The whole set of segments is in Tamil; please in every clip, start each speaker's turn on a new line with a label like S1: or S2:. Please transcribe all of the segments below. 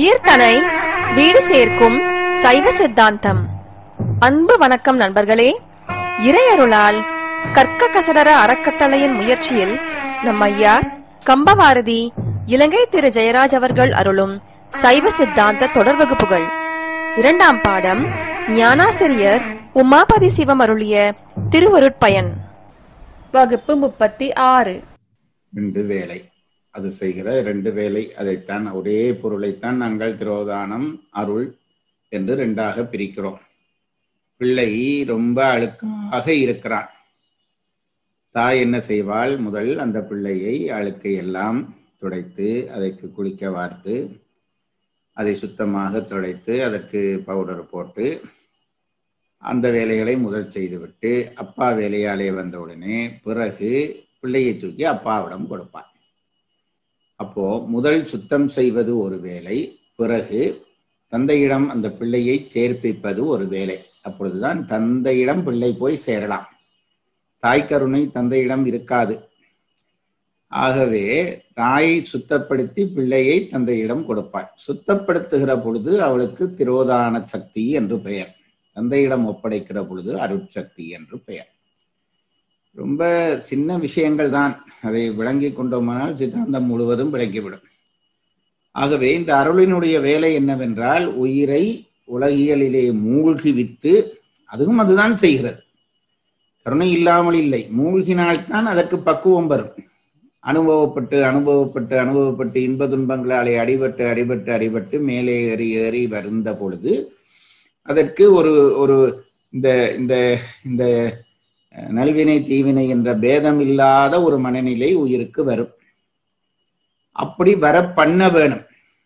S1: உயிர்தனை வீடு சேர்க்கும் சைவ சித்தாந்தம் அன்பு வணக்கம் நண்பர்களே இறையருளால் கற்க கசடர அறக்கட்டளையின் முயற்சியில் நம் ஐயா கம்பவாரதி இலங்கை திரு ஜெயராஜ் அவர்கள் அருளும் சைவ சித்தாந்த தொடர் வகுப்புகள் இரண்டாம் பாடம் ஞானாசிரியர் உமாபதி சிவம் அருளிய திருவருட்பயன் வகுப்பு முப்பத்தி ஆறு
S2: ரெண்டு வேலை அது செய்கிற ரெண்டு வேலை அதைத்தான் ஒரே பொருளைத்தான் நாங்கள் திரோதானம் அருள் என்று ரெண்டாக பிரிக்கிறோம் பிள்ளை ரொம்ப அழுக்காக இருக்கிறான் தாய் என்ன செய்வாள் முதல் அந்த பிள்ளையை அழுக்கை எல்லாம் துடைத்து அதற்கு குளிக்க வார்த்து அதை சுத்தமாக துடைத்து அதற்கு பவுடர் போட்டு அந்த வேலைகளை முதல் செய்துவிட்டு அப்பா வேலையாலே வந்தவுடனே பிறகு பிள்ளையை தூக்கி அப்பாவிடம் கொடுப்பான் அப்போ முதல் சுத்தம் செய்வது ஒரு வேலை பிறகு தந்தையிடம் அந்த பிள்ளையை சேர்ப்பிப்பது ஒரு வேலை அப்பொழுதுதான் தந்தையிடம் பிள்ளை போய் சேரலாம் தாய் கருணை தந்தையிடம் இருக்காது ஆகவே தாயை சுத்தப்படுத்தி பிள்ளையை தந்தையிடம் கொடுப்பாள் சுத்தப்படுத்துகிற பொழுது அவளுக்கு திரோதான சக்தி என்று பெயர் தந்தையிடம் ஒப்படைக்கிற பொழுது அருட்சக்தி என்று பெயர் ரொம்ப சின்ன விஷயங்கள் தான் அதை விளங்கி கொண்டோமானால் சித்தாந்தம் முழுவதும் விளங்கிவிடும் ஆகவே இந்த அருளினுடைய வேலை என்னவென்றால் உயிரை உலகியலிலே மூழ்கிவிட்டு அதுவும் அதுதான் செய்கிறது கருணை இல்லாமல் இல்லை மூழ்கினால்தான் அதற்கு பக்குவம் வரும் அனுபவப்பட்டு அனுபவப்பட்டு அனுபவப்பட்டு இன்ப துன்பங்களாலே அடிபட்டு அடிபட்டு அடிபட்டு மேலே ஏறி ஏறி வருந்த பொழுது அதற்கு ஒரு ஒரு இந்த இந்த இந்த நல்வினை தீவினை என்ற பேதம் இல்லாத ஒரு மனநிலை உயிருக்கு வரும் அப்படி வர பண்ண வேணும்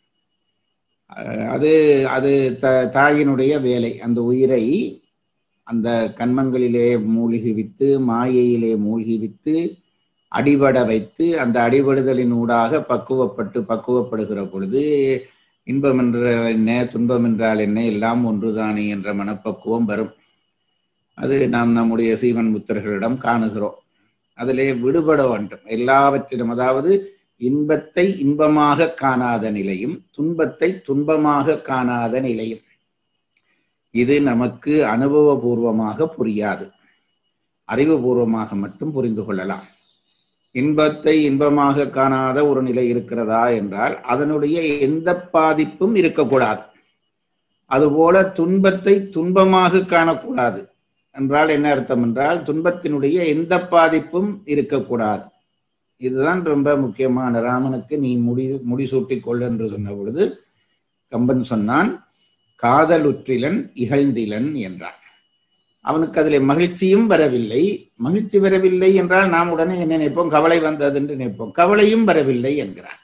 S2: அது அது த தாயினுடைய வேலை அந்த உயிரை அந்த கண்மங்களிலே மூழ்கிவித்து மாயையிலே மூழ்கிவித்து அடிபட வைத்து அந்த அடிபடுதலின் ஊடாக பக்குவப்பட்டு பக்குவப்படுகிற பொழுது இன்பம் என்ற என்ன துன்பம் என்றால் என்ன எல்லாம் ஒன்றுதானே என்ற மனப்பக்குவம் வரும் அது நாம் நம்முடைய சீவன் புத்தர்களிடம் காணுகிறோம் அதிலே விடுபட வேண்டும் எல்லாவற்றிலும் அதாவது இன்பத்தை இன்பமாக காணாத நிலையும் துன்பத்தை துன்பமாக காணாத நிலையும் இது நமக்கு அனுபவபூர்வமாக புரியாது அறிவுபூர்வமாக மட்டும் புரிந்து கொள்ளலாம் இன்பத்தை இன்பமாக காணாத ஒரு நிலை இருக்கிறதா என்றால் அதனுடைய எந்த பாதிப்பும் இருக்கக்கூடாது அதுபோல துன்பத்தை துன்பமாக காணக்கூடாது என்றால் என்ன அர்த்தம் என்றால் துன்பத்தினுடைய எந்த பாதிப்பும் இருக்கக்கூடாது இதுதான் ரொம்ப முக்கியமான ராமனுக்கு நீ முடி முடிசூட்டி கொள் என்று சொன்ன பொழுது கம்பன் சொன்னான் காதலுற்றிலன் இகழ்ந்திலன் என்றான் அவனுக்கு அதில் மகிழ்ச்சியும் வரவில்லை மகிழ்ச்சி வரவில்லை என்றால் நாம் உடனே என்ன நினைப்போம் கவலை வந்தது என்று நினைப்போம் கவலையும் வரவில்லை என்கிறான்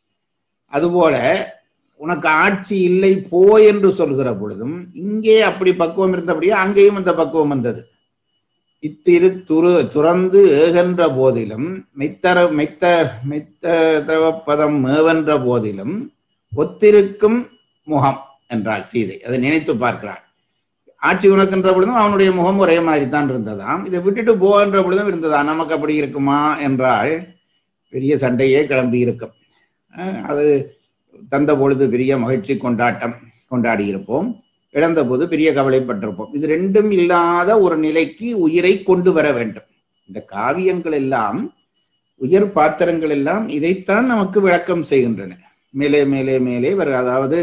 S2: அதுபோல உனக்கு ஆட்சி இல்லை போ என்று சொல்கிற பொழுதும் இங்கே அப்படி பக்குவம் இருந்தபடியே அங்கேயும் அந்த பக்குவம் வந்தது இத்திரு துரு துறந்து ஏகன்ற போதிலும் மெத்தர மெத்த மெத்த பதம் மேவென்ற போதிலும் ஒத்திருக்கும் முகம் என்றாள் சீதை அதை நினைத்து பார்க்கிறாள் ஆட்சி உனக்குன்ற பொழுதும் அவனுடைய முகம் ஒரே மாதிரி தான் இருந்ததாம் இதை விட்டுட்டு போகின்ற பொழுதும் இருந்ததா நமக்கு அப்படி இருக்குமா என்றால் பெரிய சண்டையே கிளம்பி இருக்கும் அது தந்த பொழுது பெரிய மகிழ்ச்சி கொண்டாட்டம் கொண்டாடி இருப்போம் இழந்த போது பெரிய கவலைப்பட்டிருப்போம் இது ரெண்டும் இல்லாத ஒரு நிலைக்கு உயிரை கொண்டு வர வேண்டும் இந்த காவியங்கள் எல்லாம் உயர் பாத்திரங்கள் எல்லாம் இதைத்தான் நமக்கு விளக்கம் செய்கின்றன மேலே மேலே மேலே வர அதாவது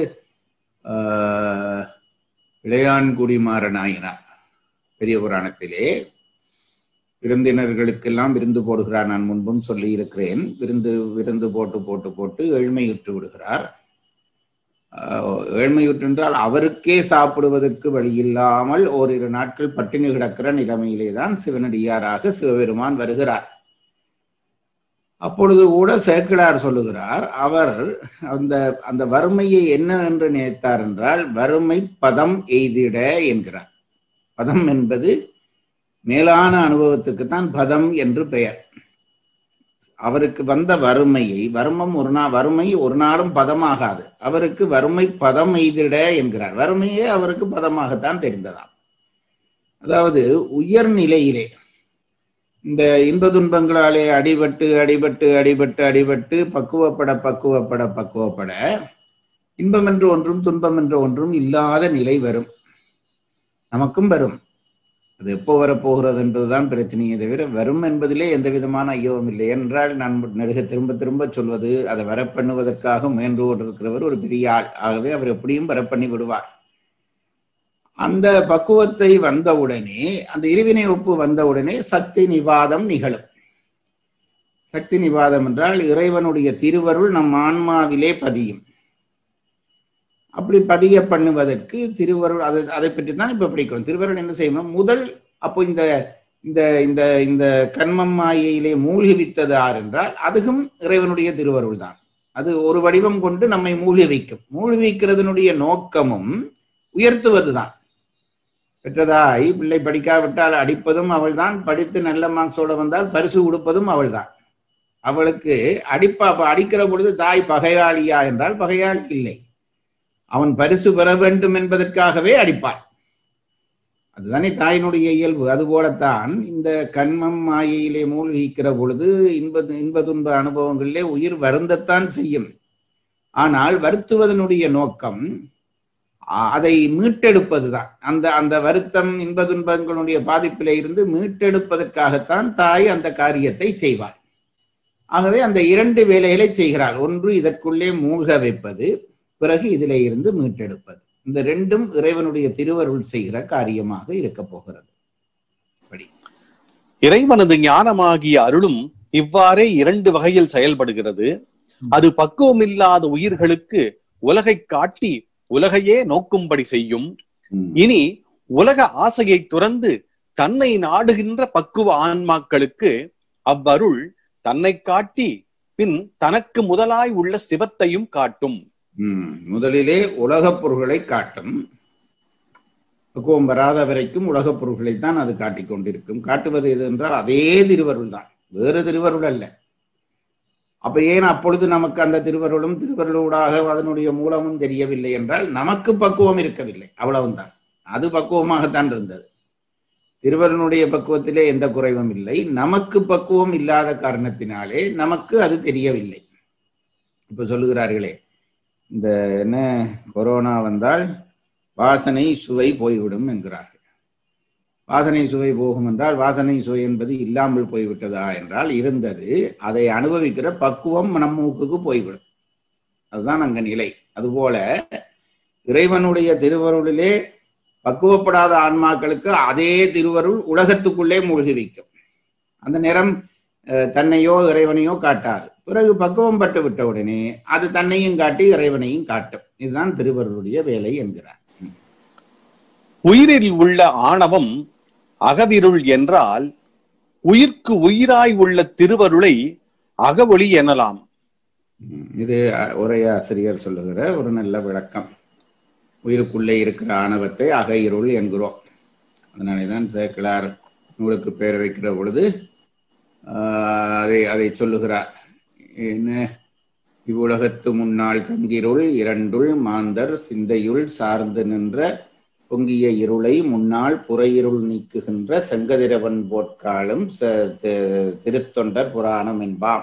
S2: இளையான்குடிமாற நாயினார் பெரிய புராணத்திலே விருந்தினர்களுக்கெல்லாம் விருந்து போடுகிறார் நான் முன்பும் சொல்லி இருக்கிறேன் விருந்து விருந்து போட்டு போட்டு போட்டு ஏழ்மையுற்று விடுகிறார் ஏழ்மையுற்றென்றால் அவருக்கே சாப்பிடுவதற்கு வழி இல்லாமல் ஓரிரு நாட்கள் பட்டினி கிடக்கிற நிலைமையிலே தான் சிவனடியாராக சிவபெருமான் வருகிறார் அப்பொழுது கூட சேக்கிழார் சொல்லுகிறார் அவர் அந்த அந்த வறுமையை என்ன என்று நினைத்தார் என்றால் வறுமை பதம் எய்திட என்கிறார் பதம் என்பது மேலான அனுபவத்துக்கு தான் பதம் என்று பெயர் அவருக்கு வந்த வறுமையை வறுமம் ஒரு நாள் வறுமை ஒரு நாளும் பதமாகாது அவருக்கு வறுமை பதம் எய்திட என்கிறார் வறுமையே அவருக்கு பதமாகத்தான் தெரிந்ததாம் அதாவது உயர் நிலையிலே இந்த இன்ப துன்பங்களாலே அடிபட்டு அடிபட்டு அடிபட்டு அடிபட்டு பக்குவப்பட பக்குவப்பட பக்குவப்பட இன்பம் என்று ஒன்றும் துன்பம் என்று ஒன்றும் இல்லாத நிலை வரும் நமக்கும் வரும் அது எப்போ வரப்போகிறது என்பதுதான் பிரச்சனையே தவிர வரும் என்பதிலே எந்த விதமான ஐயவும் இல்லை என்றால் நான் நெடுக திரும்ப திரும்ப சொல்வது அதை வரப்பண்ணுவதற்காக முயன்று கொண்டிருக்கிறவர் ஒரு பெரிய ஆள் ஆகவே அவர் எப்படியும் வரப்பண்ணி விடுவார் அந்த பக்குவத்தை வந்தவுடனே அந்த இருவினை ஒப்பு வந்தவுடனே சக்தி நிவாதம் நிகழும் சக்தி நிவாதம் என்றால் இறைவனுடைய திருவருள் நம் ஆன்மாவிலே பதியும் அப்படி பதிய பண்ணுவதற்கு திருவருள் அதை அதை பற்றி தான் இப்ப பிடிக்கும் திருவருள் என்ன செய்யணும் முதல் அப்போ இந்த இந்த இந்த இந்த கண்மம் மாயையிலே மூழ்கிவித்தது யார் என்றால் அதுவும் இறைவனுடைய திருவருள் தான் அது ஒரு வடிவம் கொண்டு நம்மை மூழ்கிவிக்கும் மூழ்கிவிக்கிறதனுடைய நோக்கமும் உயர்த்துவதுதான் பெற்றதாய் பிள்ளை படிக்காவிட்டால் அடிப்பதும் அவள்தான் படித்து நல்ல மார்க்ஸோட வந்தால் பரிசு கொடுப்பதும் அவள்தான் அவளுக்கு அடிப்பா அப்ப அடிக்கிற பொழுது தாய் பகையாளியா என்றால் பகையாளி இல்லை அவன் பரிசு பெற வேண்டும் என்பதற்காகவே அடிப்பான் அதுதானே தாயினுடைய இயல்பு அதுபோலத்தான் இந்த கண்மம் மாயையிலே மூழ்கிக்கிற பொழுது இன்ப இன்ப துன்ப அனுபவங்களிலே உயிர் வருந்தத்தான் செய்யும் ஆனால் வருத்துவதனுடைய நோக்கம் அதை மீட்டெடுப்பதுதான் அந்த அந்த வருத்தம் இன்ப துன்பங்களுடைய பாதிப்பிலே இருந்து மீட்டெடுப்பதற்காகத்தான் தாய் அந்த காரியத்தை செய்வாள் ஆகவே அந்த இரண்டு வேலைகளை செய்கிறாள் ஒன்று இதற்குள்ளே மூழ்க வைப்பது பிறகு இதிலே இருந்து மீட்டெடுப்பது இந்த ரெண்டும் இறைவனுடைய திருவருள் செய்கிற காரியமாக இருக்க போகிறது
S3: இறைவனது ஞானமாகிய அருளும் இவ்வாறே இரண்டு வகையில் செயல்படுகிறது அது பக்குவமில்லாத உயிர்களுக்கு உலகை காட்டி உலகையே நோக்கும்படி செய்யும் இனி உலக ஆசையை துறந்து தன்னை நாடுகின்ற பக்குவ ஆன்மாக்களுக்கு அவ்வருள் தன்னை காட்டி பின் தனக்கு முதலாய் உள்ள சிவத்தையும் காட்டும்
S2: முதலிலே உலகப் பொருள்களை காட்டும் பக்குவம் வராத வரைக்கும் உலகப் பொருள்களைத்தான் அது காட்டிக் கொண்டிருக்கும் காட்டுவது எது என்றால் அதே திருவருள் தான் வேறு திருவருள் அல்ல அப்ப ஏன் அப்பொழுது நமக்கு அந்த திருவருளும் திருவருளூடாக அதனுடைய மூலமும் தெரியவில்லை என்றால் நமக்கு பக்குவம் இருக்கவில்லை அவ்வளவுதான் அது பக்குவமாகத்தான் இருந்தது திருவருனுடைய பக்குவத்திலே எந்த குறைவும் இல்லை நமக்கு பக்குவம் இல்லாத காரணத்தினாலே நமக்கு அது தெரியவில்லை இப்ப சொல்லுகிறார்களே இந்த என்ன கொரோனா வந்தால் வாசனை சுவை போய்விடும் என்கிறார்கள் வாசனை சுவை போகும் என்றால் வாசனை சுவை என்பது இல்லாமல் போய்விட்டதா என்றால் இருந்தது அதை அனுபவிக்கிற பக்குவம் நம் மூக்குக்கு போய்விடும் அதுதான் அங்க நிலை அதுபோல இறைவனுடைய திருவருளிலே பக்குவப்படாத ஆன்மாக்களுக்கு அதே திருவருள் உலகத்துக்குள்ளே மூழ்கி வைக்கும் அந்த நேரம் தன்னையோ இறைவனையோ காட்டாது பிறகு பக்குவம் பட்டு விட்ட உடனே அது தன்னையும் காட்டி இறைவனையும் காட்டும் இதுதான் திருவருளுடைய வேலை என்கிறார்
S3: உயிரில் உள்ள ஆணவம் அகவிருள் என்றால் உயிர்க்கு உயிராய் உள்ள திருவருளை அகவொளி எனலாம்
S2: இது உரையாசிரியர் சொல்லுகிற ஒரு நல்ல விளக்கம் உயிருக்குள்ளே இருக்கிற ஆணவத்தை அக இருள் என்கிறோம் அதனாலே தான் சேக்கிழார் நூலுக்கு பெயர் வைக்கிற பொழுது அதை அதை சொல்லுகிறார் என்ன இவ்வுலகத்து முன்னால் தங்கிருள் இரண்டுள் மாந்தர் சிந்தையுள் சார்ந்து நின்ற பொங்கிய இருளை முன்னால் புறையிருள் நீக்குகின்ற செங்கதிரவன் போட்காலும் திருத்தொண்டர் புராணம் என்பாம்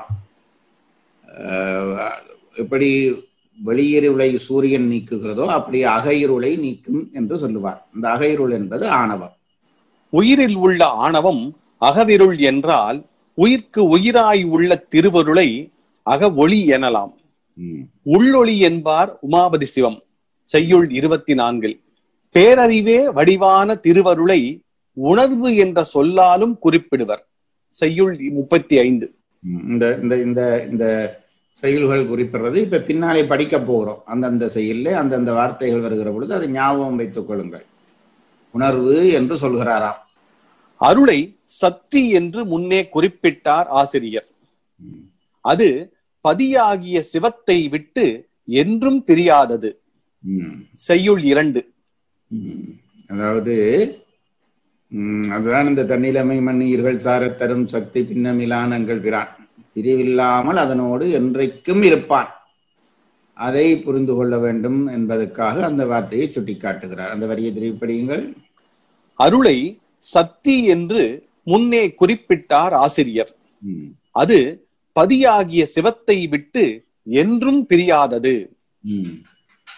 S2: எப்படி வெளியிருளை சூரியன் நீக்குகிறதோ அப்படி அகையிருளை நீக்கும் என்று சொல்லுவார் இந்த அகையிருள் என்பது ஆணவம்
S3: உயிரில் உள்ள ஆணவம் அகவிருள் என்றால் உயிர்க்கு உயிராய் உள்ள திருவருளை அக ஒளி எனலாம் உள்ளொளி என்பார் உமாபதி சிவம் செய்யுள் இருபத்தி நான்கில் பேரறிவே வடிவான திருவருளை உணர்வு என்ற சொல்லாலும் குறிப்பிடுவர் செய்யுள் முப்பத்தி ஐந்து
S2: இந்த இந்த இந்த இந்த செயல்கள் குறிப்பிடுறது இப்ப பின்னாலே படிக்க போகிறோம் அந்தந்த செயல்ல அந்தந்த வார்த்தைகள் வருகிற பொழுது அதை ஞாபகம் வைத்துக் கொள்ளுங்கள் உணர்வு என்று சொல்கிறாராம்
S3: அருளை சக்தி என்று முன்னே குறிப்பிட்டார் ஆசிரியர் அது பதியாகிய சிவத்தை விட்டு என்றும் பிரியாதது செய்யுள் இரண்டு
S2: அதாவது அதுதான் இந்த தன்னிலைமை மண்ணீர்கள் சாரத்தரும் சக்தி பின்னமிலானங்கள் பிரான் பிரிவில்லாமல் அதனோடு என்றைக்கும் இருப்பான் அதை புரிந்து கொள்ள வேண்டும் என்பதற்காக அந்த வார்த்தையை சுட்டிக்காட்டுகிறார் அந்த வரியை திருப்பிடியுங்கள்
S3: அருளை சக்தி என்று முன்னே குறிப்பிட்டார் ஆசிரியர் அது பதியாகிய சிவத்தை விட்டு என்றும் பிரியாதது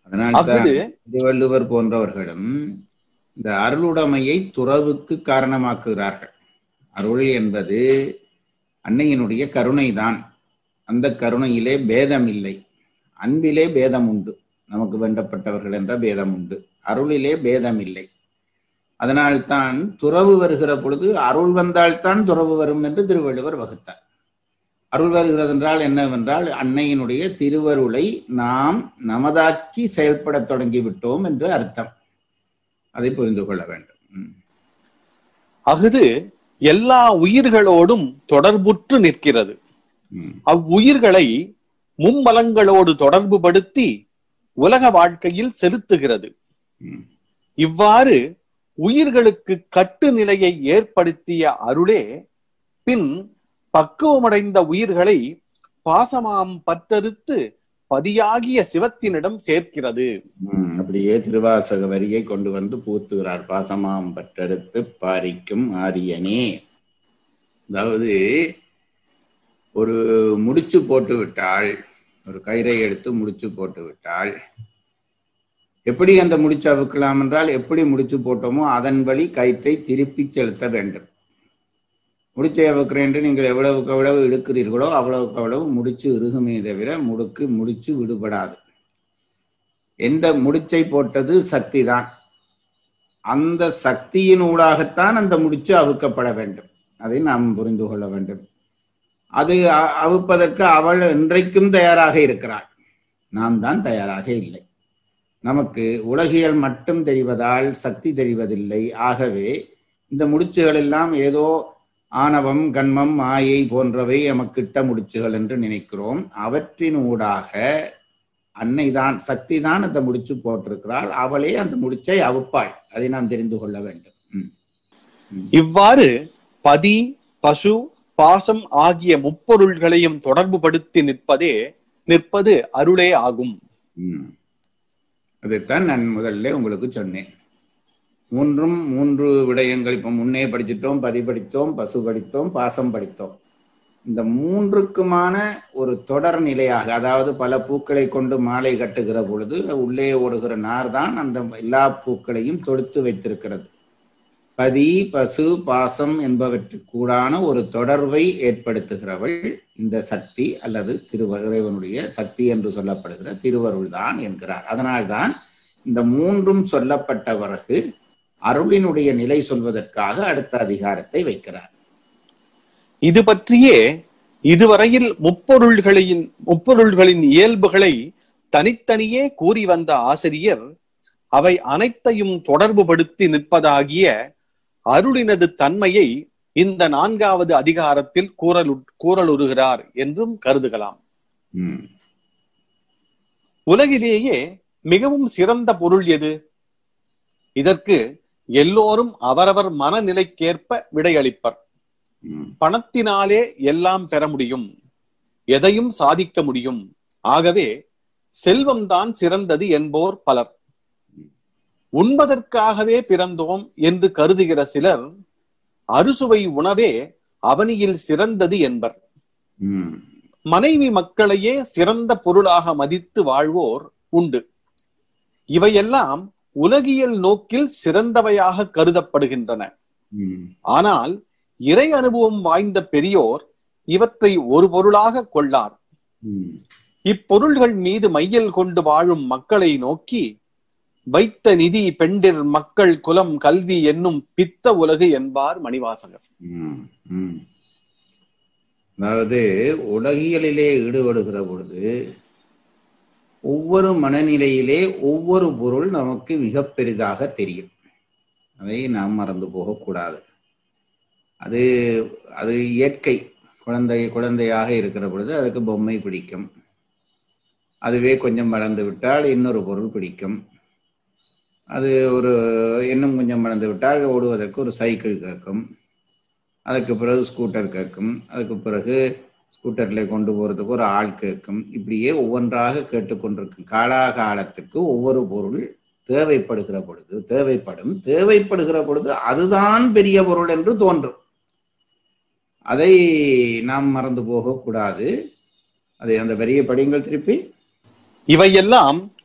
S2: அதனால்தான்
S3: அஃது
S2: திருவள்ளுவர் போன்றவர்களும் இந்த அருளுடைமையை துறவுக்கு காரணமாக்குகிறார்கள் அருள் என்பது அன்னையினுடைய கருணைதான் அந்த கருணையிலே பேதம் இல்லை அன்பிலே பேதம் உண்டு நமக்கு வேண்டப்பட்டவர்கள் என்ற பேதம் உண்டு அருளிலே பேதம் இல்லை அதனால்தான் துறவு வருகிற பொழுது அருள் வந்தால்தான் துறவு வரும் என்று திருவள்ளுவர் வகுத்தார் அருள் வருகிறது என்றால் என்னவென்றால் அன்னையினுடைய திருவருளை நாம் நமதாக்கி செயல்படத் தொடங்கிவிட்டோம் என்று அர்த்தம் அதை புரிந்து கொள்ள வேண்டும் ம்.
S3: அஃது எல்லா உயிர்களோடும் தொடர்புற்று நிற்கிறது
S2: ம்.
S3: அவ்வுயிர்களை மும்மலங்களோடு தொடர்புபடுத்தி உலக வாழ்க்கையில் செலுத்துகிறது
S2: ம்.
S3: இவ்வாறு உயிர்களுக்கு கட்டு நிலையை ஏற்படுத்திய அருளே பின் பக்குவமடைந்த உயிர்களை பாசமாம் பற்றறுத்து பதியாகிய சிவத்தினிடம் சேர்க்கிறது
S2: ம், அப்படியே திருவாசக வரியை கொண்டு வந்து பூத்துகிறார் பாசமாம் பற்றெடுத்து பாரிக்கும் ஆரியனே அதாவது ஒரு முடிச்சு போட்டு விட்டால் ஒரு கயிறை எடுத்து முடிச்சு போட்டு விட்டால் எப்படி அந்த முடிச்சு அவுக்கலாம் என்றால் எப்படி முடிச்சு போட்டோமோ அதன் வழி கயிற்றை திருப்பி செலுத்த வேண்டும் முடிச்சை அவுக்கிறேன் என்று நீங்கள் எவ்வளவுக்கு எவ்வளவு இழுக்கிறீர்களோ அவ்வளவுக்கு அவ்வளவு முடிச்சு இறுகுமே தவிர முடுக்கு முடிச்சு விடுபடாது எந்த முடிச்சை போட்டது சக்தி தான் அந்த சக்தியின் ஊடாகத்தான் அந்த முடிச்சு அவுக்கப்பட வேண்டும் அதை நாம் புரிந்து கொள்ள வேண்டும் அது அ- அவுப்பதற்கு அவள் இன்றைக்கும் தயாராக இருக்கிறாள் நாம் தான் தயாராக இல்லை நமக்கு உலகியல் மட்டும் தெரிவதால் சக்தி தெரிவதில்லை ஆகவே இந்த முடிச்சுகள் எல்லாம் ஏதோ ஆணவம் கண்மம் மாயை போன்றவை நமக்கிட்ட முடிச்சுகள் என்று நினைக்கிறோம் அவற்றின் ஊடாக அன்னைதான் சக்தி தான் அந்த முடிச்சு போட்டிருக்கிறாள் அவளே அந்த முடிச்சை அவுப்பாள் அதை நாம் தெரிந்து கொள்ள வேண்டும் ம்.
S3: இவ்வாறு பதி பசு பாசம் ஆகிய முப்பொருள்களையும் தொடர்புபடுத்தி நிற்பதே நிற்பது அருளே ஆகும்
S2: ம். அதைத்தான் நான் முதல்ல உங்களுக்கு சொன்னேன் மூன்றும் மூன்று விடயங்கள் இப்ப முன்னே படிச்சிட்டோம் பதி படித்தோம் பசு படித்தோம் பாசம் படித்தோம் இந்த மூன்றுக்குமான ஒரு தொடர் நிலையாக அதாவது பல பூக்களை கொண்டு மாலை கட்டுகிற பொழுது உள்ளே ஓடுகிற நார் தான் அந்த எல்லா பூக்களையும் தொடுத்து வைத்திருக்கிறது பதி பசு பாசம் என்பவற்றுக்கூடான ஒரு தொடர்பை ஏற்படுத்துகிறவள் இந்த சக்தி அல்லது திருவ இறைவனுடைய சக்தி என்று சொல்லப்படுகிற திருவருள் தான் என்கிறார் அதனால்தான் இந்த மூன்றும் சொல்லப்பட்ட பிறகு அருளினுடைய நிலை சொல்வதற்காக அடுத்த அதிகாரத்தை வைக்கிறார்
S3: இது பற்றியே இதுவரையில் முப்பொருள்களின் முப்பொருள்களின் இயல்புகளை தனித்தனியே கூறி வந்த ஆசிரியர் அவை அனைத்தையும் தொடர்புபடுத்தி நிற்பதாகிய அருளினது தன்மையை இந்த நான்காவது அதிகாரத்தில் கூறலு கூறலுறுகிறார் என்றும் கருதுகலாம்
S2: ம்,
S3: உலகிலேயே மிகவும் சிறந்த பொருள் எது இதற்கு எல்லோரும் அவரவர் மனநிலைக்கேற்ப விடையளிப்பர்
S2: ம்,
S3: பணத்தினாலே எல்லாம் பெற முடியும் எதையும் சாதிக்க முடியும் ஆகவே செல்வம்தான் சிறந்தது என்போர் பலர் உண்பதற்காகவே பிறந்தோம் என்று கருதுகிற சிலர் அறுசுவை உணவே அவனியில் சிறந்தது என்பர்
S2: ம்,
S3: மனைவி மக்களையே சிறந்த பொருளாக மதித்து வாழ்வோர் உண்டு இவையெல்லாம் உலகியல் நோக்கில் சிறந்தவையாக கருதப்படுகின்றன
S2: ம்,
S3: ஆனால் இறை அனுபவம் வாய்ந்த பெரியோர் இவற்றை ஒரு பொருளாக கொள்ளார்
S2: ம்,
S3: இப்பொருள்கள் மீது மையல் கொண்டு வாழும் மக்களை நோக்கி வைத்த நிதி பெண்டிர் மக்கள் குலம் கல்வி என்னும் பித்த உலகு என்பார் மணிவாசகர்
S2: ம், ம். அதாவது உலகியலிலே ஈடுபடுகிற பொழுது ஒவ்வொரு மனநிலையிலே ஒவ்வொரு பொருள் நமக்கு மிக பெரிதாக தெரியும் அதை நாம் மறந்து போகக்கூடாது அது அது இயற்கை குழந்தை குழந்தையாக இருக்கிற பொழுது அதுக்கு பொம்மை பிடிக்கும் அதுவே கொஞ்சம் வளர்ந்து விட்டால் இன்னொரு பொருள் பிடிக்கும் அது ஒரு இன்னும் கொஞ்சம் வளர்ந்து விட்டால் ஓடுவதற்கு ஒரு சைக்கிள் கேட்கும் அதுக்கு பிறகு ஸ்கூட்டர் கேட்கும் அதுக்கு பிறகு ஸ்கூட்டரில் கொண்டு போகிறதுக்கு ஒரு ஆள் கேட்கும் இப்படியே ஒவ்வொன்றாக கேட்டுக்கொண்டிருக்கும் காலாகாலத்துக்கு ஒவ்வொரு பொருள் தேவைப்படுகிற பொழுது தேவைப்படும் தேவைப்படுகிற பொழுது அதுதான் பெரிய பொருள் என்று தோன்றும் அதை நாம் மறந்து போகக்கூடாது அதை அந்த பெரிய படிங்கள் திருப்பி
S3: இவையெல்லாம்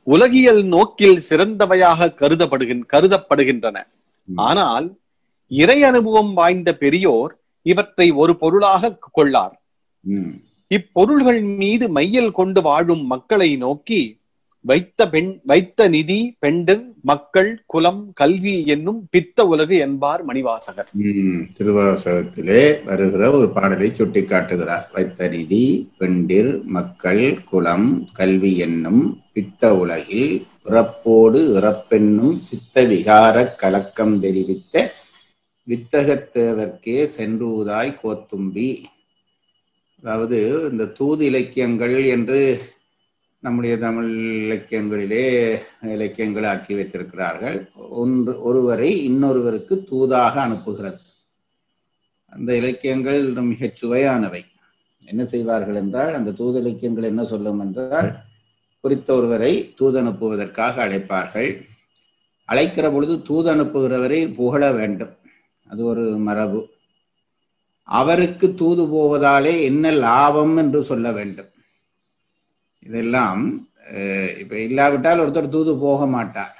S3: உலகியல் நோக்கில் சிறந்தவையாக கருதப்படுகின் கருதப்படுகின்றன
S2: ம்.
S3: ஆனால் இறை அனுபவம் வாய்ந்த பெரியோர் இவற்றை ஒரு பொருளாக கொள்ளார்
S2: ம்.
S3: இப்பொருள்கள் மீது மையல் கொண்டு வாழும் மக்களை நோக்கி வைத்த பெண் வைத்த நிதி பெண்டிர் மக்கள் குலம் கல்வி என்னும் பித்த உலகு என்பார் மணிவாசகர்
S2: ம். திருவாசகத்திலே வருகிற ஒரு பாடலை சுட்டி காட்டுகிறார் வைத்த நிதி பெண்டிர் மக்கள் குலம் கல்வி என்னும் பித்த உலகில் பிறப்போடு இறப்பென்னும் சித்த விகார கலக்கம் தெரிவித்த வித்தகத்தேவர்க்கே சென்றூதாய் கோத்தும்பி அதாவது இந்த தூது இலக்கியங்கள் என்று நம்முடைய தமிழ் இலக்கியங்களிலே இலக்கியங்களை ஆக்கி வைத்திருக்கிறார்கள் ஒன்று ஒருவரை இன்னொருவருக்கு தூதாக அனுப்புகிறது அந்த இலக்கியங்கள் மிகச் சுவையானவை என்ன செய்வார்கள் என்றால் அந்த தூது இலக்கியங்கள் என்ன சொல்லும் என்றால் குறித்த ஒருவரை தூது அனுப்புவதற்காக அழைப்பார்கள் அழைக்கிற பொழுது தூது அனுப்புகிறவரை புகழ வேண்டும் அது ஒரு மரபு அவருக்கு தூது போவதாலே என்ன லாபம் என்று சொல்ல வேண்டும் இதெல்லாம் அஹ், இப்ப இல்லாவிட்டால் ஒருத்தர் தூது போக மாட்டார்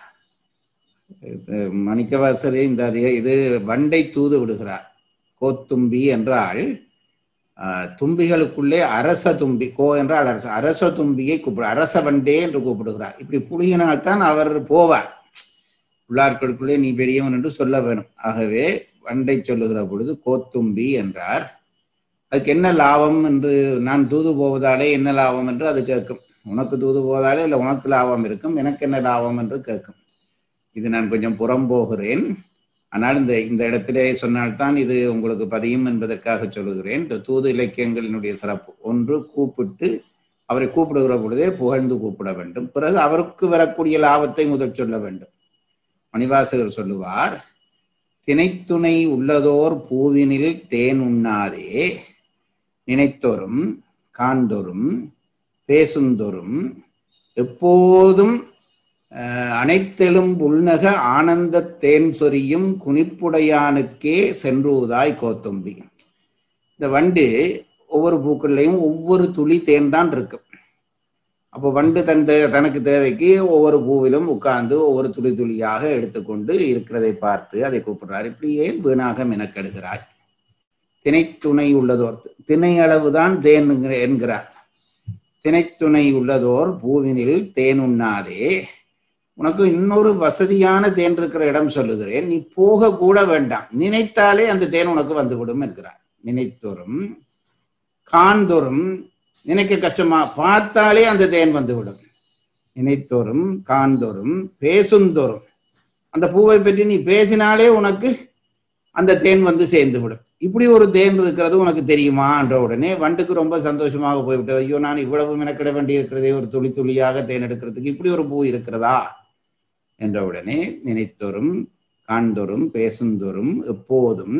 S2: இது மணிக்கவாசரே இந்த அதிக இது வண்டை தூது விடுகிறார் கோத்தும்பி என்றால் ஆஹ், தும்பிகளுக்குள்ளே அரச தும்பி கோ என்றால் அரச அரச தும்பியை கூப்பிடு அரச வண்டே என்று கூப்பிடுகிறார் இப்படி புழுகினால்தான் அவர் போவார் உள்ளார்களுக்குள்ளே நீ பெரியவன் என்று சொல்ல வேணும் ஆகவே வண்டை சொல்லுகிற பொழுது கோத்தும்பி என்றார் அதுக்கு என்ன லாபம் என்று நான் தூது போவதாலே என்ன லாபம் என்று அது கேட்கும் உனக்கு தூது போவதாலே இல்லை உனக்கு லாபம் இருக்கும் எனக்கு என்ன லாபம் என்று கேட்கும் இது நான் கொஞ்சம் புறம்போகிறேன் ஆனால் இந்த இந்த இடத்திலே சொன்னால்தான் இது உங்களுக்கு பதியும் என்பதற்காக சொல்லுகிறேன் இந்த தூது இலக்கியங்களினுடைய சிறப்பு ஒன்று கூப்பிட்டு அவரை கூப்பிடுகிற பொழுதே புகழ்ந்து கூப்பிட வேண்டும் பிறகு அவருக்கு வரக்கூடிய லாபத்தை முதல் சொல்ல வேண்டும் மணிவாசகர் சொல்லுவார் திணைத்துணை உள்ளதோர் பூவினில் தேன் உண்ணாதே நினைத்தொரும் காண்தொரும் பேசுந்தொரும் எப்போதும் அஹ், அனைத்தெலும் உள்நக ஆனந்த தேன் சொரியும் குனிப்புடையானுக்கே சென்றுவதாய் கோத்தம்பி இந்த வண்டு ஒவ்வொரு பூக்கள்லையும் ஒவ்வொரு துளி தேன் தான் இருக்கு அப்போ வண்டு தன் தே- தனக்கு தேவைக்கு ஒவ்வொரு பூவிலும் உட்கார்ந்து ஒவ்வொரு துளி துளியாக எடுத்துக்கொண்டு இருக்கிறதை பார்த்து அதை கூப்பிடுறார் இப்படி ஏன் வீணாக மெனக்கெடுகிறாய் திணைத்துணை உள்ளதோர் திணை அளவுதான் தேன் என்கிற- என்கிறார் திணைத்துணை உள்ளதோர் பூவினில் தேன் உண்ணாதே உனக்கு இன்னொரு வசதியான தேன் இருக்கிற இடம் சொல்லுகிறேன் நீ போக கூட வேண்டாம் நினைத்தாலே அந்த தேன் உனக்கு வந்துவிடும் என்கிறார் நினைத்தோறும் காண்தோறும் நினைக்க கஷ்டமா பார்த்தாலே அந்த தேன் வந்துவிடும் நினைத்தோறும் காண்தோறும் பேசுந்தோறும் அந்த பூவை பற்றி நீ பேசினாலே உனக்கு அந்த தேன் வந்து சேர்ந்து விடும் இப்படி ஒரு தேன் இருக்கிறது உனக்கு தெரியுமா என்ற உடனே வண்டுக்கு ரொம்ப சந்தோஷமாக போய்விட்டது ஐயோ நான் இவ்வளவு மெனக்கிட வேண்டி இருக்கிறதே ஒரு துளி துளியாக தேன் எடுக்கிறதுக்கு இப்படி ஒரு பூ இருக்கிறதா என்ற உடனே நினைத்தோறும் காண்தோறும் பேசுந்தோறும் எப்போதும்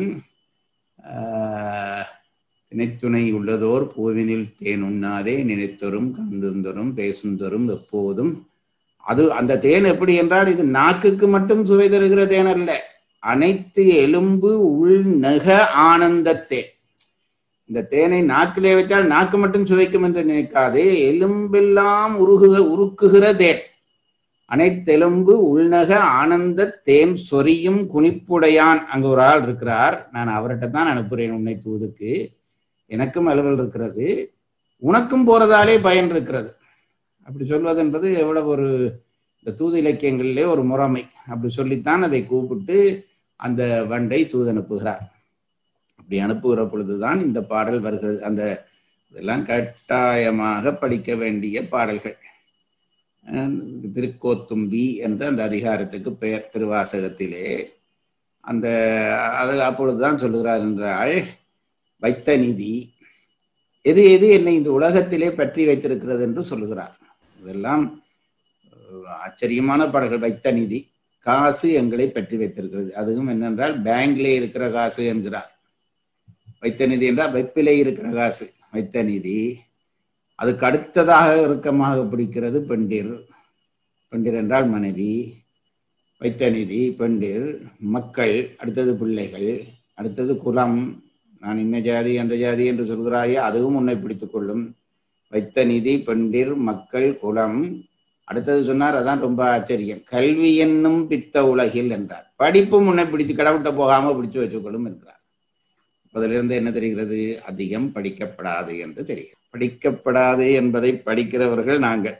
S2: ஆஹ், திணைத்துணை உள்ளதோர் பூவினில் தேன் உண்ணாதே நினைத்தொரும் கந்துந்தொரும் பேசுந்தொரும் எப்போதும் அது அந்த தேன் எப்படி என்றால் இது நாக்குக்கு மட்டும் சுவை தருகிற தேன் அல்ல அனைத்து எலும்பு உள் நெக ஆனந்த தேன் இந்த தேனை நாக்கிலே வச்சால் நாக்கு மட்டும் சுவைக்கும் என்று நினைக்காதே எலும்பெல்லாம் உருகுக உருக்குகிற தேன் அனைத்தெலும்பு உள்நக ஆனந்த தேன் சொரியும் குனிப்புடையான் அங்க ஒரு ஆள் இருக்கிறார் நான் அவர்கிட்ட தான் அனுப்புறேன் உன்னை தூதுக்கு எனக்கும் அலுவல் இருக்கிறது உனக்கும் போறதாலே பயன் இருக்கிறது அப்படி சொல்வது என்பது எவ்வளவு ஒரு இந்த தூது இலக்கியங்களிலே ஒரு முறைமை அப்படி சொல்லித்தான் அதை கூப்பிட்டு அந்த வண்டை தூது அனுப்புகிறார் அப்படி அனுப்புகிற பொழுதுதான் இந்த பாடல் வருகிறது அந்த இதெல்லாம் கட்டாயமாக படிக்க வேண்டிய பாடல்கள் அஹ் திருக்கோத்தும்பி என்ற அந்த அதிகாரத்துக்கு பெயர் திருவாசகத்திலே அந்த அது அப்பொழுதுதான் சொல்லுகிறார் என்றால் வைத்த நிதி எது எது என்னை இந்த உலகத்திலே பற்றி வைத்திருக்கிறது என்று சொல்லுகிறார் இதெல்லாம் அஹ், ஆச்சரியமான பாடல்கள் வைத்த நிதி காசு எங்களை பற்றி வைத்திருக்கிறது அதுவும் என்னென்றால் பேங்க்லே இருக்கிற காசு என்கிறார் வைத்த நிதி என்றால் வைப்பிலே இருக்கிற காசு வைத்த நிதி அதுக்கு அடுத்ததாக இறுக்கமாக பிடிக்கிறது பெண்டிர் பெண்டிர் என்றால் மனைவி வைத்த நிதி பெண்டிர் மக்கள் அடுத்தது பிள்ளைகள் அடுத்தது குலம் நான் இன்ன ஜாதி அந்த ஜாதி என்று சொல்கிறாயே அதுவும் உன்னை பிடித்துக் கொள்ளும் வைத்த நிதி பெண்டிர் மக்கள் குலம் அடுத்தது சொன்னார் அதான் ரொம்ப ஆச்சரியம் கல்வி என்னும் பித்த உலகில் என்றார் படிப்பு முன்ன பிடிச்சு கடவுட்ட போகாம பிடிச்சு வச்சுக்கொள்ளும் இருக்கிறார் அதிலிருந்து என்ன தெரிகிறது அதிகம் படிக்கப்படாது என்று தெரிகிறது படிக்கப்படாது என்பதை படிக்கிறவர்கள் நாங்கள்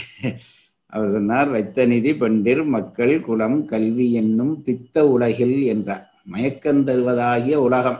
S2: அவர் சொன்னார் வைத்த நிதி பெண்டிர் மக்கள் குலம் கல்வி என்னும் பித்த உலகில் என்றார் மயக்கம் தருவதாகிய உலகம்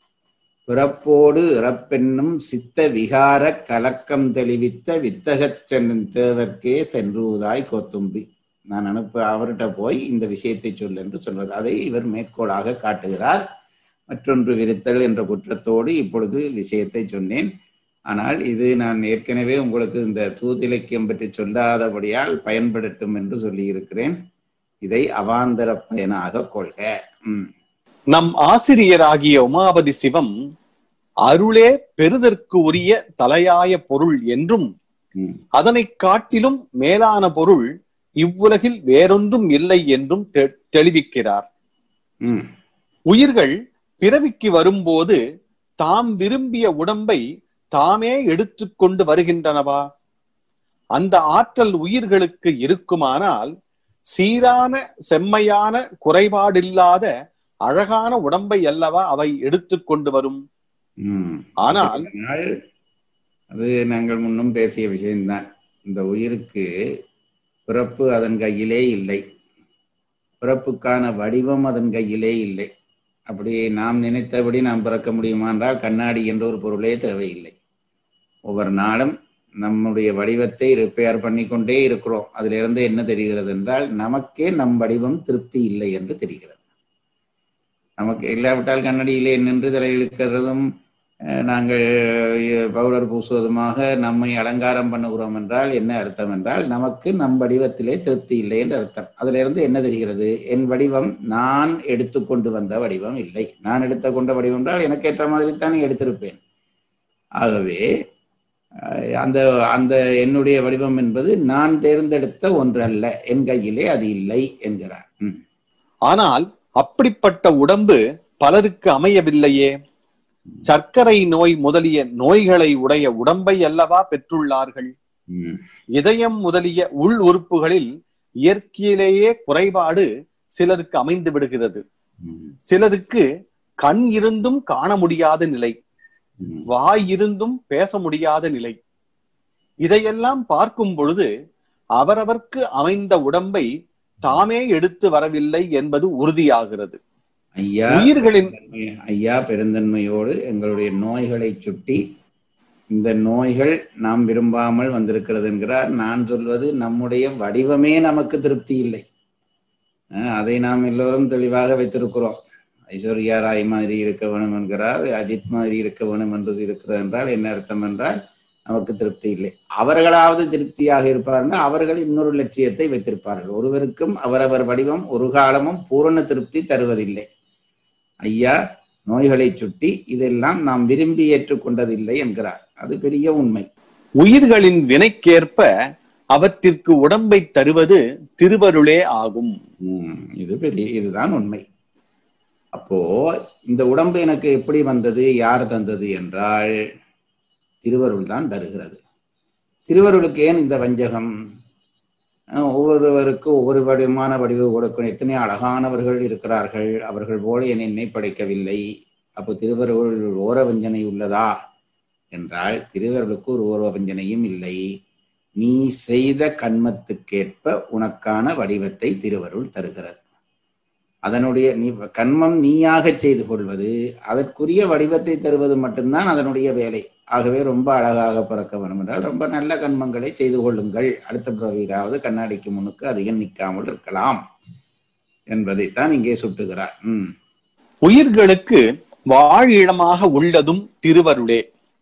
S2: பிறப்போடு இறப்பென்னும் சித்த விகார கலக்கம் தெளிவித்த வித்தகச் சென்னும் தேவர்க்கே சென்றுவதாய் கோத்தும்பி நான் அனுப்ப அவர்கிட்ட போய் இந்த விஷயத்தை சொல் என்று சொல்வது அதை இவர் மேற்கோளாக காட்டுகிறார் மற்றொன்று விரித்தல் என்ற குற்றத்தோடு இப்பொழுது விஷயத்தை சொன்னேன் ஆனால் இது நான் ஏற்கனவே உங்களுக்கு இந்த தூதிலக்கியம் பற்றி சொல்லாதபடியால் பயன்படுத்தும் என்று சொல்லியிருக்கிறேன் இதை அவாந்தர பயனாக கொள்க ம்
S3: நம் ஆசிரியராகிய உமாபதி சிவம் அருளே பெறுதற்கு உரிய தலையாய பொருள் என்றும்
S2: ம்
S3: அதனைக் காட்டிலும் மேலான பொருள் இவ்வுலகில் வேறொன்றும் இல்லை என்றும் தெ- தெளிவிக்கிறார்
S2: ம்
S3: உயிர்கள் பிறவிக்கு வரும்போது தாம் விரும்பிய உடம்பை தாமே எடுத்துக்கொண்டு வருகின்றனவா அந்த ஆற்றல் உயிர்களுக்கு இருக்குமானால் சீரான செம்மையான குறைபாடில்லாத அழகான உடம்பை அல்லவா அவை எடுத்துக்கொண்டு வரும்
S2: ம்
S3: ஆனால்
S2: ஆனால் அது நாங்கள் முன்னும் பேசிய விஷயம்தான் இந்த உயிருக்கு பிறப்பு அதன் கையிலே இல்லை பிறப்புக்கான வடிவம் அதன் கையிலே இல்லை அப்படி நாம் நினைத்தபடி நாம் பிறக்க முடியுமா என்றால் கண்ணாடி என்ற ஒரு பொருளே தேவையில்லை ஒவ்வொரு நாளும் நம்முடைய வடிவத்தை ரிப்பேர் பண்ணிக்கொண்டே இருக்கிறோம் அதிலிருந்து என்ன தெரிகிறது என்றால் நமக்கே நம் வடிவம் திருப்தி இல்லை என்று தெரிகிறது நமக்கு இல்லாவிட்டால் கண்ணடியிலே நின்று தலையிழுக்கிறதும் அஹ், நாங்கள் அஹ், பவுடர் பூசுவதுமாக நம்மை அலங்காரம் பண்ணுகிறோம் என்றால் என்ன அர்த்தம் என்றால் நமக்கு நம் வடிவத்திலே திருப்தி இல்லை என்று அர்த்தம் அதிலிருந்து என்ன தெரிகிறது என் வடிவம் நான் எடுத்துக்கொண்டு வந்த வடிவம் இல்லை நான் எடுத்துக்கொண்ட வடிவம் என்றால் எனக்கு ஏற்ற மாதிரி தானே எடுத்திருப்பேன் ஆகவே அஹ், அந்த அந்த என்னுடைய வடிவம் என்பது நான் தேர்ந்தெடுத்த ஒன்றல்ல என் கையிலே அது இல்லை என்கிறார் ம்.
S3: ஆனால் அப்படிப்பட்ட உடம்பு பலருக்கு அமையவில்லையே சர்க்கரை நோய் முதலிய நோய்களை உடைய உடம்பை அல்லவா பெற்றுள்ளார்கள்
S2: ம்.
S3: இதயம் முதலிய உள் உறுப்புகளில் இயற்கையிலேயே குறைபாடு சிலருக்கு அமைந்து விடுகிறது
S2: ம்.
S3: சிலருக்கு கண் இருந்தும் காண முடியாத நிலை
S2: ம்.
S3: வாய் இருந்தும் பேச முடியாத நிலை இதையெல்லாம் பார்க்கும் பொழுது அவரவர்க்கு அமைந்த உடம்பை தாமே எடுத்து வரவில்லை என்பது உறுதியாகிறது
S2: ஐயா
S3: உயிர்களின்
S2: பெருந்தன்மை- ஐயா பெருந்தன்மையோடு எங்களுடைய நோய்களை சுட்டி இந்த நோய்கள் நாம் விரும்பாமல் வந்திருக்கிறது என்கிறார் நான் சொல்வது நம்முடைய வடிவமே நமக்கு திருப்தி இல்லை அஹ் அதை நாம் எல்லோரும் தெளிவாக வைத்திருக்கிறோம் ஐஸ்வர்யா ராய் மாதிரி இருக்க வேணும் என்கிறார் அஜித் மாதிரி இருக்க வேணும் என்று இருக்கிறது என்றால் என்ன அர்த்தம் என்றால் நமக்கு திருப்தி இல்லை அவர்களாவது திருப்தியாக இருப்பார்கள் அவர்கள் இன்னொரு லட்சியத்தை வைத்திருப்பார்கள் ஒருவருக்கும் அவரவர் வடிவம் ஒரு காலமும் பூரண திருப்தி தருவதில்லை ஐயா நோய்களை சுட்டி இதெல்லாம் நாம் விரும்பி ஏற்றுக்கொண்டதில்லை என்கிறார் அது பெரிய உண்மை
S3: உயிர்களின் வினைக்கேற்ப அவற்றிற்கு உடம்பை தருவது திருவருளே ஆகும்
S2: உம், இது பெரிய இதுதான் உண்மை அப்போ இந்த உடம்பு எனக்கு எப்படி வந்தது யார் தந்தது என்றால் திருவருள் தான் தருகிறது திருவருளுக்கு ஏன் இந்த வஞ்சகம் அஹ், ஒவ்வொருவருக்கு ஒவ்வொரு வடிவமான வடிவு கொடுக்கணும் எத்தனை அழகானவர்கள் இருக்கிறார்கள் அவர்கள் போல என் என்னை படைக்கவில்லை அப்போ திருவருள் ஓர வஞ்சனை உள்ளதா என்றால் திருவருளுக்கு ஒரு ஓர வஞ்சனையும் இல்லை நீ செய்த கண்மத்துக்கேற்ப உனக்கான வடிவத்தை திருவருள் தருகிறது அதனுடைய நீ கண்மம் நீயாக செய்து கொள்வது அதற்குரிய வடிவத்தை தருவது மட்டும்தான் அதனுடைய வேலை ஆகவே ரொம்ப அழகாக பிறக்க வேண்டும் என்றால் ரொம்ப நல்ல கண்மங்களை செய்து கொள்ளுங்கள் அடுத்த பிறவியிலாவது கண்ணாடிக்கு முன்னுக்கு அதிகம் நிற்காமல் இருக்கலாம் என்பதைத்தான் இங்கே சுட்டுகிறார் ம்
S3: உயிர்களுக்கு வாழிடமாக உள்ளதும் திருவருளே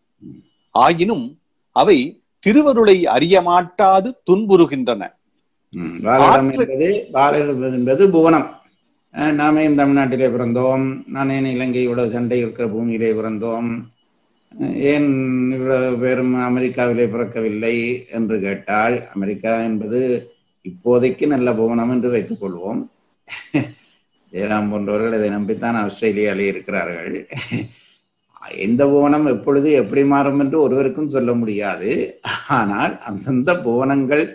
S3: ஆயினும் அவை திருவருளை அறிய மாட்டாது துன்புறுகின்றன
S2: ம். வாழிடம்
S3: ஆற்று-
S2: என்பது வாழிடம் என்பது புவனம் அஹ் நாமே இந்த தமிழ்நாட்டிலே பிறந்தோம் நான் ஏன் இலங்கையோட சண்டை இருக்கிற பூமியிலே பிறந்தோம் அஹ் ஏன் இவ்வளவு பேரும் அமெரிக்காவிலே பிறக்கவில்லை என்று கேட்டால் அமெரிக்கா என்பது இப்போதைக்கு நல்ல புவனம் என்று வைத்துக் கொள்வோம் ஜெயராம் போன்றவர்கள் இதை நம்பித்தான் ஆஸ்திரேலியாவிலே இருக்கிறார்கள் எந்த புவனம் எப்பொழுது எப்படி மாறும் என்று ஒருவருக்கும் சொல்ல முடியாது ஆனால் அந்தந்த புவனங்கள்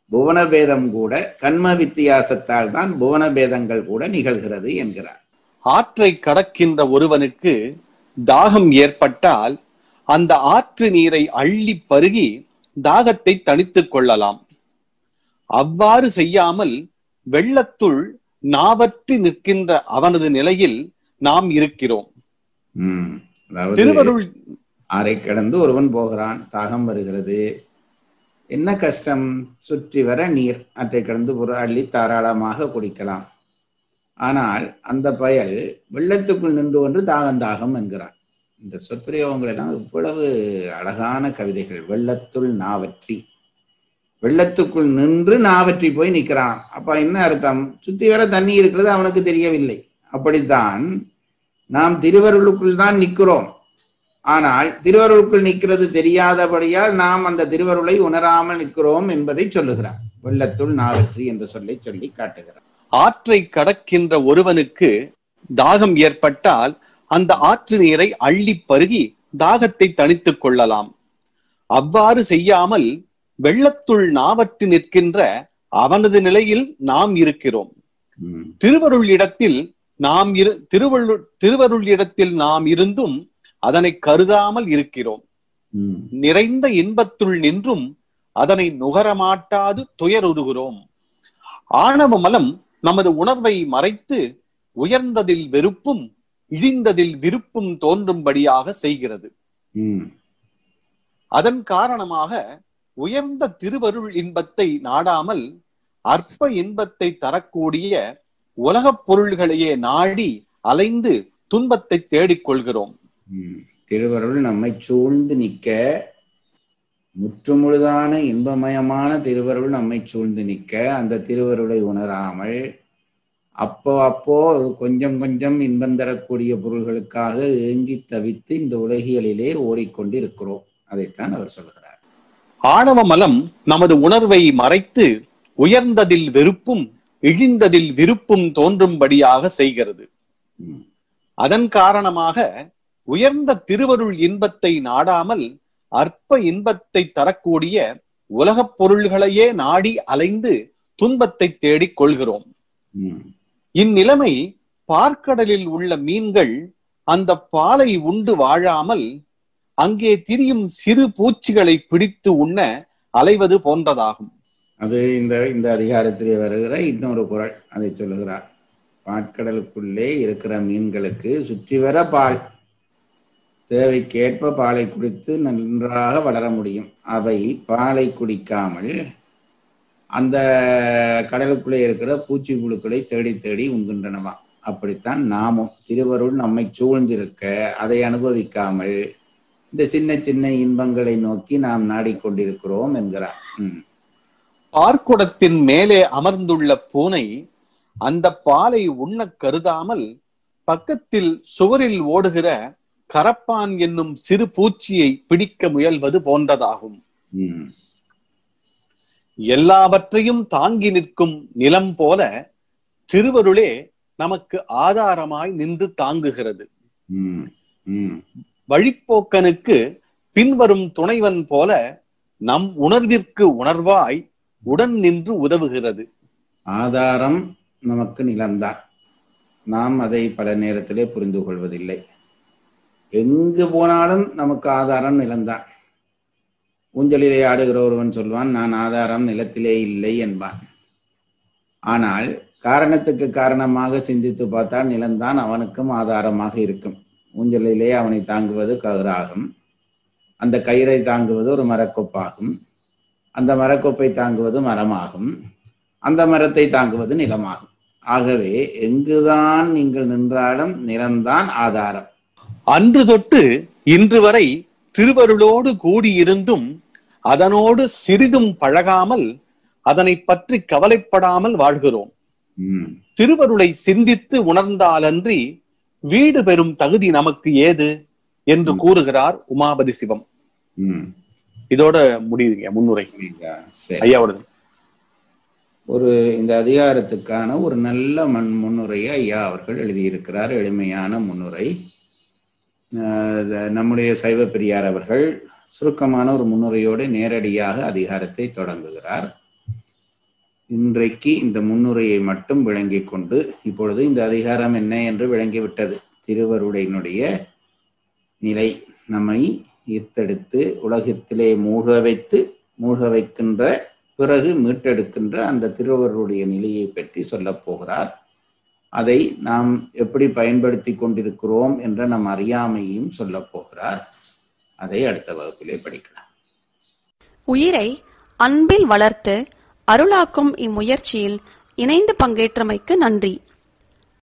S2: புவன பேதம் கூட கண்ம வித்தியாசத்தால் தான் புவன பேதங்கள் கூட நிகழ்கிறது என்கிறார்
S3: ஆற்றை கடக்கின்ற ஒருவனுக்கு தாகம் ஏற்பட்டால் அந்த ஆற்று நீரை அள்ளி பருகி தாகத்தை தணித்துக் கொள்ளலாம் அவ்வாறு செய்யாமல் வெள்ளத்துள் நாவற்றி நிற்கின்ற அவனது நிலையில் நாம் இருக்கிறோம்
S2: உம் அதாவது
S3: திருவருள்
S2: ஆறை கடந்து ஒருவன் போகிறான் தாகம் வருகிறது என்ன கஷ்டம் சுற்றி வர நீர் ஆற்றை கடந்து ஒரு அள்ளி தாராளமாக குடிக்கலாம் ஆனால் அந்த பயல் வெள்ளத்துக்குள் நின்று ஒன்று தாகம் தாகம் என்கிறான் இந்த சொற்பிரயோகங்கள் எல்லாம் இவ்வளவு அழகான கவிதைகள் வெள்ளத்துள் நாவற்றி வெள்ளத்துக்குள் நின்று நாவற்றி போய் நிற்கிறான் அப்ப என்ன அர்த்தம் சுத்தி வர தண்ணி இருக்கிறது அவனுக்கு தெரியவில்லை அப்படித்தான் நாம் திருவருளுக்குள் தான் நிற்கிறோம் ஆனால் திருவருளுக்குள் நிற்கிறது தெரியாதபடியால் நாம் அந்த திருவருளை உணராமல் நிற்கிறோம் என்பதை சொல்லுகிறார் வெள்ளத்துள் நாவற்றி என்ற சொல்லை சொல்லி காட்டுகிறார்
S3: ஆற்றை கடக்கின்ற ஒருவனுக்கு தாகம் ஏற்பட்டால் அந்த ஆற்று நீரை அள்ளி பருகி தாகத்தை தணித்துக் கொள்ளலாம் அவ்வாறு செய்யாமல் வெள்ளத்துள் நாவற்று நிற்கின்ற அவனது நிலையில் நாம் இருக்கிறோம்
S2: உம்
S3: திருவருள் இடத்தில் நாம் இரு திருவள்ளுர் திருவருள் இடத்தில் நாம் இருந்தும் அதனை கருதாமல் இருக்கிறோம்
S2: உம்
S3: நிறைந்த இன்பத்துள் நின்றும் அதனை நுகரமாட்டாது துயருறுகிறோம் ஆணவ மலம் நமது உணர்வை மறைத்து உயர்ந்ததில் வெறுப்பும் இழிந்ததில் விருப்பும் தோன்றும்படியாக செய்கிறது
S2: உம்
S3: அதன் காரணமாக உயர்ந்த திருவருள் இன்பத்தை நாடாமல் அற்ப இன்பத்தை தரக்கூடிய உலகப் பொருள்களையே நாடி அலைந்து துன்பத்தை தேடிக் கொள்கிறோம்
S2: உம் திருவருள் நம்மை சூழ்ந்து நிற்க முற்றுமுழுதான இன்பமயமான திருவருள் நம்மை சூழ்ந்து நிற்க அந்த திருவருளை உணராமல் அப்போ அப்போ கொஞ்சம் கொஞ்சம் இன்பம் தரக்கூடிய பொருள்களுக்காக ஏங்கி தவித்து இந்த உலகியலிலே ஓடிக்கொண்டு இருக்கிறோம் அதைத்தான் அவர் சொல்கிறார்
S3: ஆணவ மலம் நமது உணர்வை மறைத்து உயர்ந்ததில் வெறுப்பும் இழிந்ததில் விருப்பும் தோன்றும்படியாக செய்கிறது
S2: உம்
S3: அதன் காரணமாக உயர்ந்த திருவருள் இன்பத்தை நாடாமல் அற்ப இன்பத்தை தரக்கூடிய உலகப் பொருள்களையே நாடி அலைந்து துன்பத்தை தேடிக் கொள்கிறோம்
S2: உம்
S3: இந்நிலைமை பார்க்கடலில் உள்ள மீன்கள் அந்த பாலை உண்டு வாழாமல் அங்கே திரியும் சிறு பூச்சிகளை பிடித்து உண்ண அலைவது போன்றதாகும்
S2: அது இந்த இந்த அதிகாரத்திலே வருகிற இன்னொரு குறள் அதை சொல்லுகிறார் பாட்கடலுக்குள்ளே இருக்கிற மீன்களுக்கு சுற்றி வர பால் தேவைக்கேற்ப பாலை குடித்து நன்றாக வளர முடியும் அவை பாலை குடிக்காமல் அந்த கடலுக்குள்ளே இருக்கிற பூச்சி புழுக்களை தேடி தேடி உண்கின்றனவா அப்படித்தான் நாமும் திருவருள் நம்மை சூழ்ந்திருக்க அதை அனுபவிக்காமல் இந்த சின்ன சின்ன இன்பங்களை நோக்கி நாம் நாடிக்கொண்டிருக்கிறோம் என்கிறார் ம்
S3: பார்க்குடத்தின் மேலே அமர்ந்துள்ள பூனை அந்த பாலை உண்ணக் கருதாமல் பக்கத்தில் சுவரில் ஓடுகிற கரப்பான் என்னும் சிறு பூச்சியை பிடிக்க முயல்வது போன்றதாகும்
S2: ம்
S3: எல்லாவற்றையும் தாங்கி நிற்கும் நிலம் போல திருவருளே நமக்கு ஆதாரமாய் நின்று தாங்குகிறது
S2: ம் ம்
S3: வழிப்போக்கனுக்கு பின்வரும் துணைவன் போல நம் உணர்விற்கு உணர்வாய் உடன் நின்று உதவுகிறது
S2: ஆதாரம் நமக்கு நிலம்தான் நாம் அதை பல நேரத்திலே புரிந்து கொள்வதில்லை எங்கு போனாலும் நமக்கு ஆதாரம் நிலம்தான் ஊஞ்சலிலே ஆடுகிற ஒருவன் சொல்வான் நான் ஆதாரம் நிலத்திலே இல்லை என்பான் ஆனால் காரணத்துக்கு காரணமாக சிந்தித்து பார்த்தால் நிலம்தான் அவனுக்கும் ஆதாரமாக இருக்கும் ஊஞ்சலிலே அவனை தாங்குவது கயிறாகும் அந்த கயிறை தாங்குவது ஒரு மரக்கொப்பாகும் அந்த மரக்கொப்பை தாங்குவது மரமாகும் அந்த மரத்தை தாங்குவது நிலமாகும் ஆகவே எங்குதான் நீங்கள் நின்றாலும் நிலம்தான் ஆதாரம்
S3: அன்று தொட்டு இன்று வரை திருவருளோடு கூடியிருந்தும் அதனோடு சிறிதும் பழகாமல் அதனை பற்றி கவலைப்படாமல் வாழ்கிறோம்
S2: ம்,
S3: திருவருளை சிந்தித்து உணர்ந்தாலன்றி வீடு பெறும் தகுதி நமக்கு ஏது என்று
S2: ம்.
S3: கூறுகிறார் உமாபதி சிவம்
S2: ம்.
S3: இதோட முடியுங்க முன்னுரை
S2: புரியுதா? சரி.
S3: ஐயாவோடது
S2: ஒரு இந்த அதிகாரத்துக்கான ஒரு நல்ல மண் முன்னுரையை ஐயா அவர்கள் எழுதியிருக்கிறார் எளிமையான முன்னுரை அஹ் இது நம்முடைய சைவ பெரியார் அவர்கள் சுருக்கமான ஒரு முன்னுரையோடு நேரடியாக அதிகாரத்தை தொடங்குகிறார் இன்றைக்கு இந்த முன்னுரையை மட்டும் விளங்கிக் கொண்டு இப்பொழுது இந்த அதிகாரம் என்ன என்று விளங்கிவிட்டது திருவருடையினுடைய நிலை நம்மை ஈர்த்தெடுத்து உலகத்திலே மூழ்க வைத்து மூழ்க வைக்கின்ற பிறகு மீட்டெடுக்கின்ற அந்த திருவருடைய நிலையை பற்றி சொல்லப் போகிறார் அதை நாம் எப்படி பயன்படுத்தி கொண்டிருக்கிறோம் என்ற நம் அறியாமையும் சொல்லப் போகிறார் அதை அடுத்த வகுப்பிலே படிக்கலாம்
S4: உயிரை அன்பில் வளர்த்து அருளாக்கும் இம்முயற்சியில் இணைந்து பங்கேற்றமைக்கு நன்றி